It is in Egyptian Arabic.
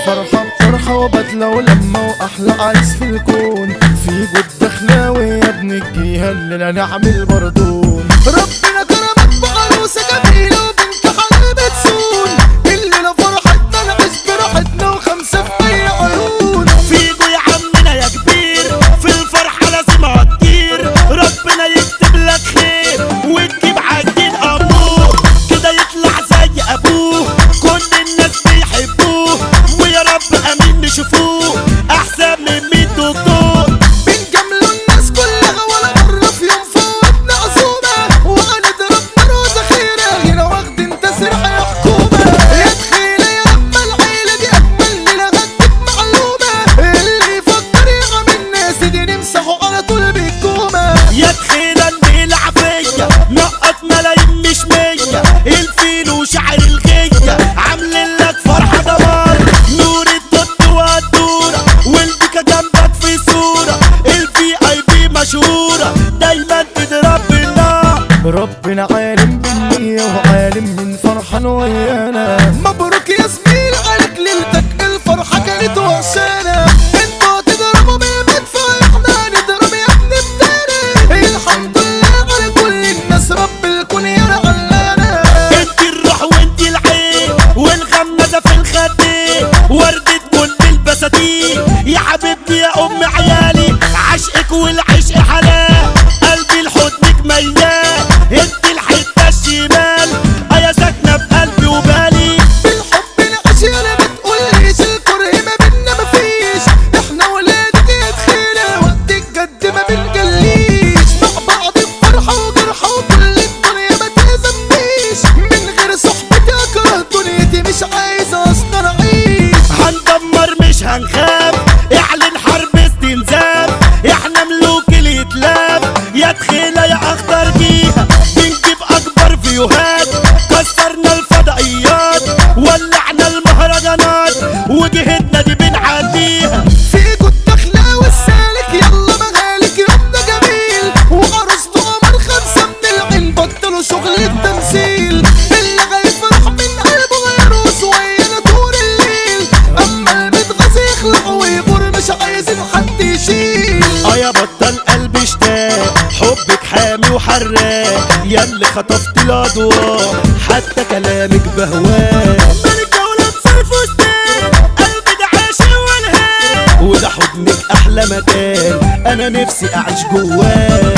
الفرحة بطرحة وبدلة ولما وأحلى عريس في الكون في جود دخلاوي يا ابن الجيهة اللي نعمل بردون ربنا كرمك بعروسة جميلة وبنت حلال بتسون الليلة فرحتنا نعيش براحتنا وخمسة في أي عيون فيجو يا عمنا يا كبير في الفرحة لازم هتطير ربنا يكتب لك خير وتجيب عجين أبوه كده يطلع زي أبوه كل الناس بيحبوه ويا رب أمين نشوفوه أحسن من مية دكتور بنجاملوا الناس كلها ولا مرة في يوم فوتنا عزومة وهنضرب نار ذخيرة هنا واخدين تسريح يا حكومة يا تخيلة يا أما العيلة دي أجمل ليلة غدت معلومة اللي يفكر يعمل الناس دي نمسحه على طول بالكومة يا تخيلة بيلعب فيا نقط ملايين مش مية الفيل وشعر الغية عاملين لك فرحة دمار نور الدود والدورة والبيكا جنبك في صورة الفي اي بي مشهورة دايما تضرب بالنار ربنا عالم بالنية وعالم من فرحان ويانا مبروك يا زميل عليك ليلتك الفرحة كانت وحشانة انتوا تضربوا بالمدفع احنا نضرب يا ابن التاني الحمد لله على كل الناس رب الكون يا علانة انت الروح وانت العين والغمزة في الخدين وردة كل البساتين يا حبيبتي يا ام عيالي عشقك والعشق حلال قلبي لحضنك ميال انت الحتة الشمال ايا ساكنة في قلبي وبالي بالحب الاشياء ما بتقوليش الكره ما بينا مفيش احنا ولادك يا تخيلة وقت الجد ما بنجليش مع بعض بفرحة وجرحة وكل الدنيا ما تهزمنيش من غير صحبتي اكره دنيتي مش عايز اصلا اعيش هندمر مش هنخاف اعلن حرب استنزاف احنا ملوك الاتلاف يا تخيلة يا اخضر جيها بنجيب اكبر فيوهات كسرنا الفضائيات ولعنا المهرجانات وجهتنا دي بنعديها فيكوا الدخلة والسالك يلا مغالك يومنا جميل وعروسته قمر خمسة من العين بطلوا شغل التمثيل اللي هيفرح من قلبه هيروس ويانا طول الليل اما المتغاظ يخلع ويغور مش عايزين حد يشيل اه يا بطل قلبي اشتاق حبك حامي وحراق يا اللي خطفت الاضواء حتى كلامك بهواه ملكة ولابسة الفستان قلبي ده عاشق والهان وده حضنك احلى مكان انا نفسي اعيش جواه